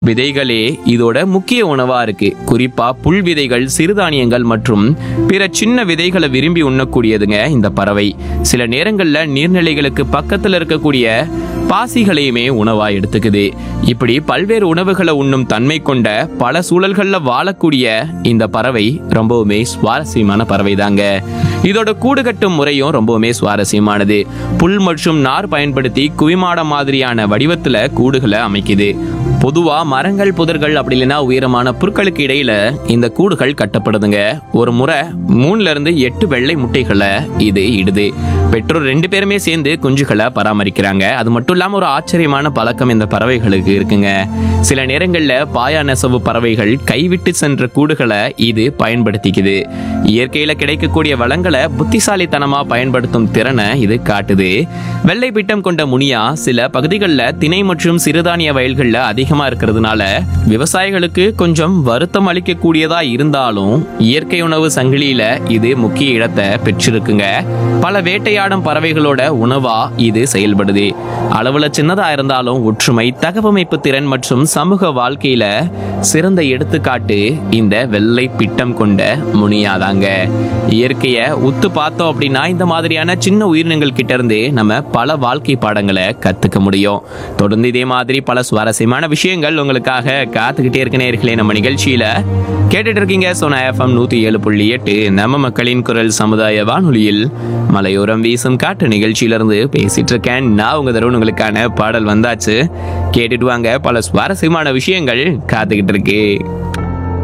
விதைகளே இதோட முக்கிய உணவா இருக்கு குறிப்பா புல் விதைகள் சிறுதானியங்கள் மற்றும் பிற சின்ன விதைகளை விரும்பி உண்ணக்கூடியதுங்க இந்த பறவை சில நேரங்கள்ல நீர்நிலைகளுக்கு பக்கத்துல இருக்கக்கூடிய பாசிகளையுமே உணவா எடுத்துக்குது இப்படி பல்வேறு உணவுகளை உண்ணும் தன்மை கொண்ட பல சூழல்கள்ல வாழக்கூடிய இந்த பறவை ரொம்பவுமே சுவாரஸ்யமான பறவை தாங்க இதோட கூடு கட்டும் முறையும் ரொம்பவுமே சுவாரஸ்யமானது புல் மற்றும் நார் பயன்படுத்தி குவிமாடம் மாதிரியான வடிவத்துல கூடுகளை அமைக்குது பொதுவா மரங்கள் புதர்கள் அப்படி இல்லைன்னா உயரமான புற்களுக்கு இடையில இந்த கூடுகள் கட்டப்படுதுங்க ஒரு முறை மூணுல இருந்து எட்டு வெள்ளை முட்டைகளை இது இடுது பெற்றோர் ரெண்டு பேருமே சேர்ந்து குஞ்சுகளை பராமரிக்கிறாங்க அது மட்டும் இல்லாம ஒரு ஆச்சரியமான பழக்கம் இந்த பறவைகளுக்கு இருக்குங்க சில நேரங்கள்ல பாயா நெசவு பறவைகள் கைவிட்டு சென்ற கூடுகளை இது பயன்படுத்திக்குது இயற்கையில கிடைக்கக்கூடிய வளங்களை புத்திசாலித்தனமா பயன்படுத்தும் திறனை இது காட்டுது வெள்ளை பிட்டம் கொண்ட முனியா சில பகுதிகளில் திணை மற்றும் சிறுதானிய வயல்கள்ல அதிகமா இருக்கிறதுனால விவசாயிகளுக்கு கொஞ்சம் வருத்தம் அளிக்கக்கூடியதா இருந்தாலும் இயற்கை உணவு சங்கிலியில இது முக்கிய இடத்தை பெற்றிருக்குங்க பல வேட்டையாடும் பறவைகளோட உணவா இது செயல்படுது அளவுல சின்னதா இருந்தாலும் ஒற்றுமை தகவமைப்பு திறன் மற்றும் சமூக வாழ்க்கையில சிறந்த எடுத்துக்காட்டு இந்த வெள்ளை பிட்டம் கொண்ட முனியாதாங்க இயற்கையை உத்து பார்த்தோம் அப்படின்னா இந்த மாதிரியான சின்ன உயிரினங்கள் கிட்ட இருந்து நம்ம பல வாழ்க்கை பாடங்களை கத்துக்க முடியும் தொடர்ந்து இதே மாதிரி பல சுவாரஸ்யமான விஷயங்கள் உங்களுக்காக காத்துக்கிட்டே இருக்க நேர்களே நம்ம நிகழ்ச்சியில கேட்டுட்டு இருக்கீங்க சோனா எஃப்எம் நூத்தி ஏழு புள்ளி எட்டு நம்ம மக்களின் குரல் சமுதாய வானொலியில் மலையோரம் வீசும் காட்டு நிகழ்ச்சியிலிருந்து பேசிட்டு இருக்கேன் நான் உங்க தருண் உங்களுக்கான பாடல் வந்தாச்சு கேட்டுட்டு வாங்க பல சுவாரஸ்யமான விஷயங்கள் காத்துக்கிட்டு இருக்கு